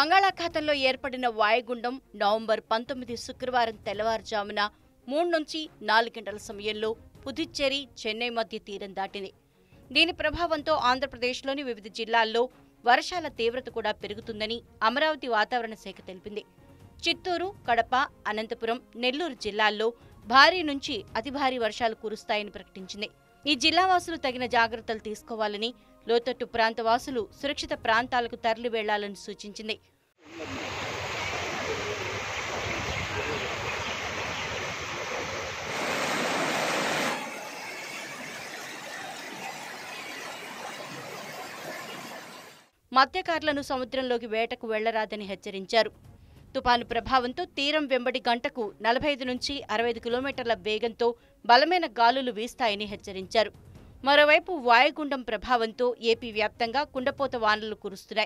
బంగాళాఖాతంలో ఏర్పడిన వాయుగుండం నవంబర్ పంతొమ్మిది శుక్రవారం తెల్లవారుజామున మూడు నుంచి నాలుగు గంటల సమయంలో పుదుచ్చేరి చెన్నై మధ్య తీరం దాటింది దీని ప్రభావంతో ఆంధ్రప్రదేశ్లోని వివిధ జిల్లాల్లో వర్షాల తీవ్రత కూడా పెరుగుతుందని అమరావతి వాతావరణ శాఖ తెలిపింది చిత్తూరు కడప అనంతపురం నెల్లూరు జిల్లాల్లో భారీ నుంచి అతి భారీ వర్షాలు కురుస్తాయని ప్రకటించింది ఈ జిల్లా వాసులు తగిన జాగ్రత్తలు తీసుకోవాలని లోతట్టు ప్రాంత వాసులు సురక్షిత ప్రాంతాలకు తరలి వెళ్లాలని సూచించింది మత్స్యకారులను సముద్రంలోకి వేటకు వెళ్లరాదని హెచ్చరించారు తుపాను ప్రభావంతో తీరం వెంబడి గంటకు నలభై ఐదు నుంచి అరవై ఐదు కిలోమీటర్ల వేగంతో బలమైన గాలులు వీస్తాయని హెచ్చరించారు మరోవైపు వాయుగుండం ప్రభావంతో ఏపీ వ్యాప్తంగా కుండపోత వానలు కురుస్తున్నాయి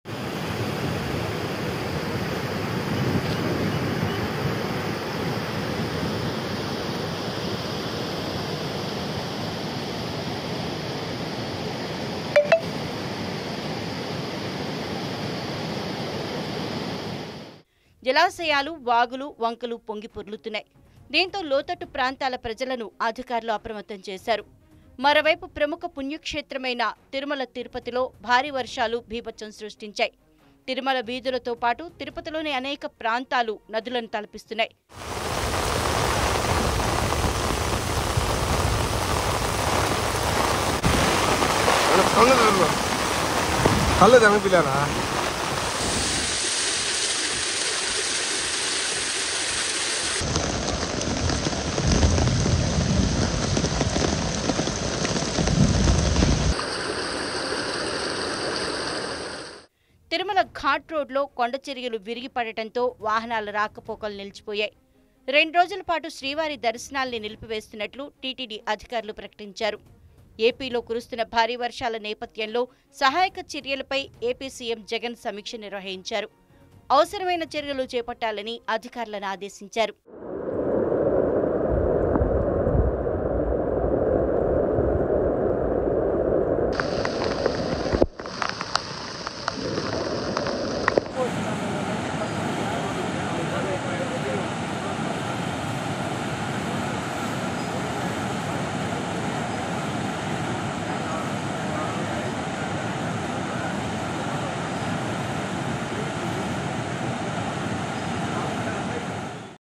జలాశయాలు వాగులు వంకలు పొంగి పొర్లుతున్నాయి దీంతో లోతట్టు ప్రాంతాల ప్రజలను అధికారులు అప్రమత్తం చేశారు మరోవైపు ప్రముఖ పుణ్యక్షేత్రమైన తిరుమల తిరుపతిలో భారీ వర్షాలు బీభత్సం సృష్టించాయి తిరుమల వీధులతో పాటు తిరుపతిలోని అనేక ప్రాంతాలు నదులను తలపిస్తున్నాయి కళ్ళు తనపిల్లారా తిరుమల ఘాట్ రోడ్లో కొండ చర్యలు విరిగి పడటంతో వాహనాల రాకపోకలు నిలిచిపోయాయి రెండు రోజుల పాటు శ్రీవారి దర్శనాల్ని నిలిపివేస్తున్నట్లు టీటీడీ అధికారులు ప్రకటించారు ఏపీలో కురుస్తున్న భారీ వర్షాల నేపథ్యంలో సహాయక చర్యలపై ఏపీ సీఎం జగన్ సమీక్ష నిర్వహించారు అవసరమైన చర్యలు చేపట్టాలని అధికారులను ఆదేశించారు